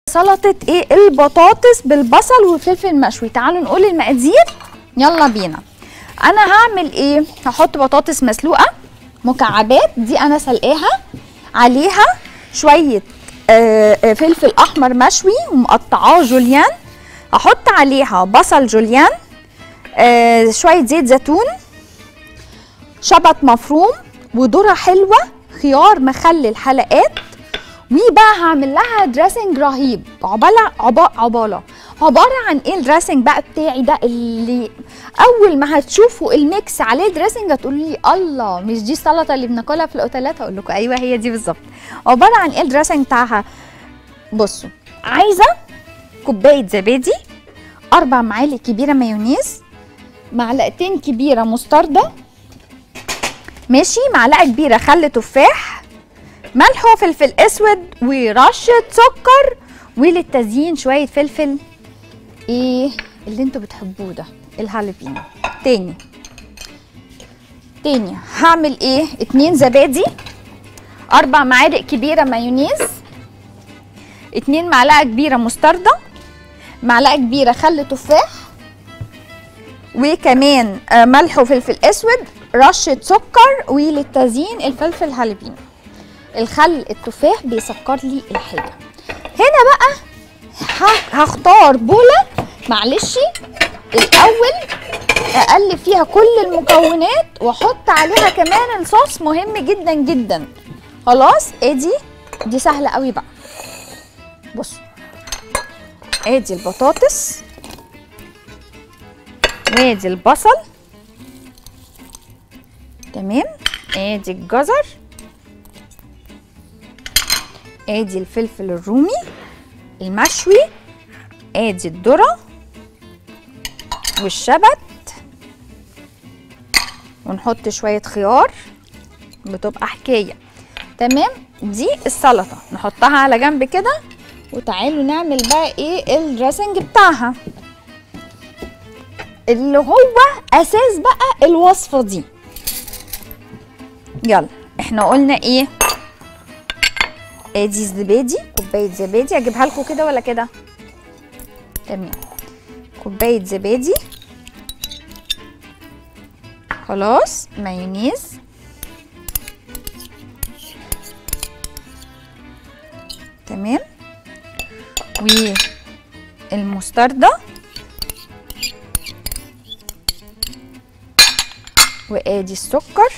سلطه ايه البطاطس بالبصل والفلفل مشوي تعالوا نقول المقادير يلا بينا انا هعمل ايه هحط بطاطس مسلوقه مكعبات دي انا سلقاها عليها شويه آه، آه، فلفل احمر مشوي ومقطعاه جوليان هحط عليها بصل جوليان آه، شويه زيت زيتون شبت مفروم وذره حلوه خيار مخلل حلقات وبقى هعمل لها دريسنج رهيب عبالة عبا عبالة عبارة عن ايه الدريسنج بقى بتاعي ده اللي اول ما هتشوفوا الميكس عليه دريسنج هتقولوا لي الله مش دي السلطة اللي بناكلها في الاوتيلات هقول لكم ايوه هي دي بالظبط عبارة عن ايه الدريسنج بتاعها بصوا عايزة كوباية زبادي اربع معالق كبيرة مايونيز معلقتين كبيرة مستردة ماشي معلقة كبيرة خل تفاح ملح وفلفل اسود ورشه سكر وللتزيين شويه فلفل ايه اللي انتوا بتحبوه ده الهالبينو تاني تاني هعمل ايه اتنين زبادي اربع معالق كبيره مايونيز اتنين معلقه كبيره مستردة معلقه كبيره خل تفاح وكمان آه، ملح وفلفل اسود رشه سكر وللتزيين الفلفل هالبينو الخل التفاح بيسكر لي الحاجه هنا بقى ه- هختار بوله معلش الاول اقلب فيها كل المكونات واحط عليها كمان الصوص مهم جدا جدا خلاص ادي دي سهله قوي بقى بصوا ادي البطاطس وادي البصل تمام ادي الجزر ادي الفلفل الرومي المشوي ادي الذره والشبت ونحط شويه خيار بتبقى حكايه تمام دي السلطه نحطها على جنب كده وتعالوا نعمل بقى ايه الدريسنج بتاعها اللي هو اساس بقى الوصفه دي يلا احنا قلنا ايه ادي الزبادي كوبايه زبادي اجيبها لكم كده ولا كده تمام كوبايه زبادي خلاص مايونيز تمام والمستردة وادي السكر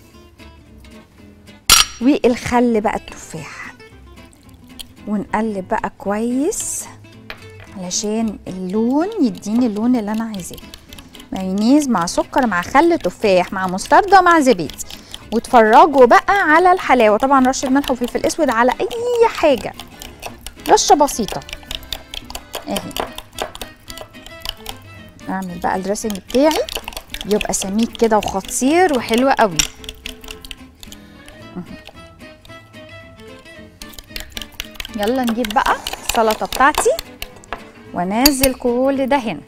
والخل بقى التفاح ونقلب بقى كويس علشان اللون يديني اللون اللي انا عايزاه مايونيز مع سكر مع خل تفاح مع مستردة مع زبادي واتفرجوا بقى على الحلاوه طبعا رشه ملح وفلفل اسود على اي حاجه رشه بسيطه اهي اعمل بقى الدريسنج بتاعي يبقى سميك كده وخطير وحلو قوي يلا نجيب بقى السلطه بتاعتي وانزل كل ده هنا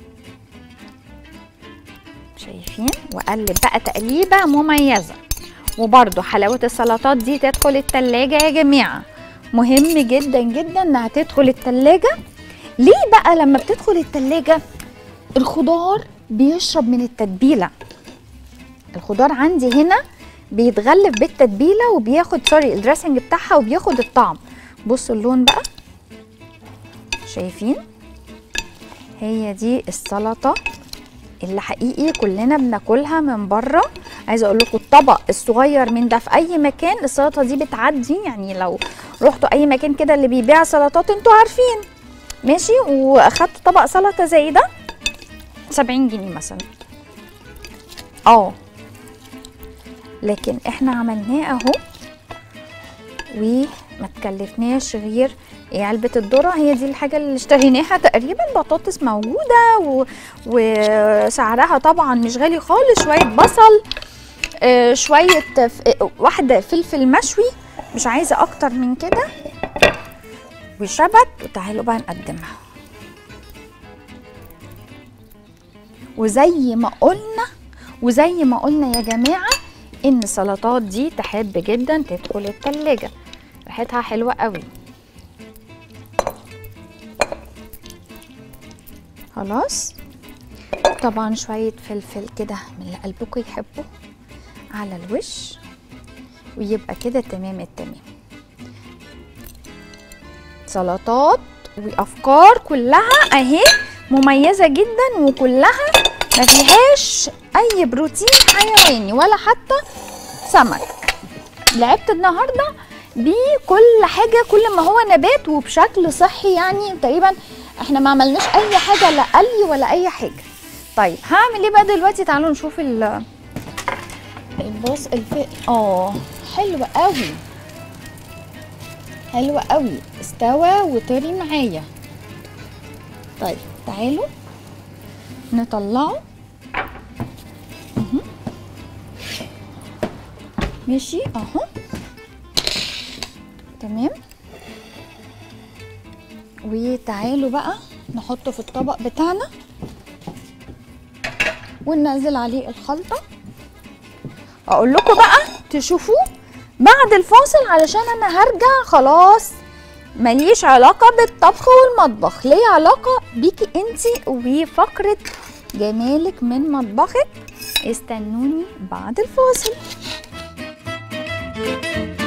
شايفين واقلب بقى تقليبه مميزه وبرده حلاوه السلطات دي تدخل التلاجة يا جماعه مهم جدا جدا انها تدخل التلاجة ليه بقى لما بتدخل التلاجة الخضار بيشرب من التتبيله الخضار عندي هنا بيتغلف بالتتبيله وبياخد سوري الدريسنج بتاعها وبياخد الطعم بصوا اللون بقى شايفين هي دي السلطه اللي حقيقي كلنا بناكلها من بره عايزه اقول لكم الطبق الصغير من ده في اي مكان السلطه دي بتعدي يعني لو رحتوا اي مكان كده اللي بيبيع سلطات انتوا عارفين ماشي واخدتوا طبق سلطه زي ده 70 جنيه مثلا اه لكن احنا عملناه اهو وما تكلفناش غير إيه علبة الذرة هي دي الحاجة اللي اشتريناها تقريبا بطاطس موجودة و... وسعرها طبعا مش غالي خالص شوية بصل آه شوية ف... واحدة فلفل مشوي مش عايزة أكتر من كده وشبت وتعالوا بقى نقدمها وزي ما قلنا وزي ما قلنا يا جماعة إن السلطات دي تحب جدا تدخل التلاجة ريحتها حلوة قوي خلاص طبعا شوية فلفل كده من اللي قلبكم يحبه على الوش ويبقى كده تمام التمام سلطات وافكار كلها اهي مميزه جدا وكلها ما فيهاش اي بروتين حيواني ولا حتى سمك لعبت النهارده بكل حاجه كل ما هو نبات وبشكل صحي يعني تقريبا احنا ما عملناش اي حاجه لا قلي ولا اي حاجه طيب هعمل ايه بقى دلوقتي تعالوا نشوف ال البص الف اه حلو قوي حلو قوي استوى وطري معايا طيب تعالوا نطلعه مهم. ماشي اهو تمام وتعالوا بقى نحطه في الطبق بتاعنا وننزل عليه الخلطه اقول لكم بقى تشوفوه بعد الفاصل علشان انا هرجع خلاص ماليش علاقة بالطبخ والمطبخ ليه علاقة بيكي انتي وفقرة جمالك من مطبخك استنوني بعد الفاصل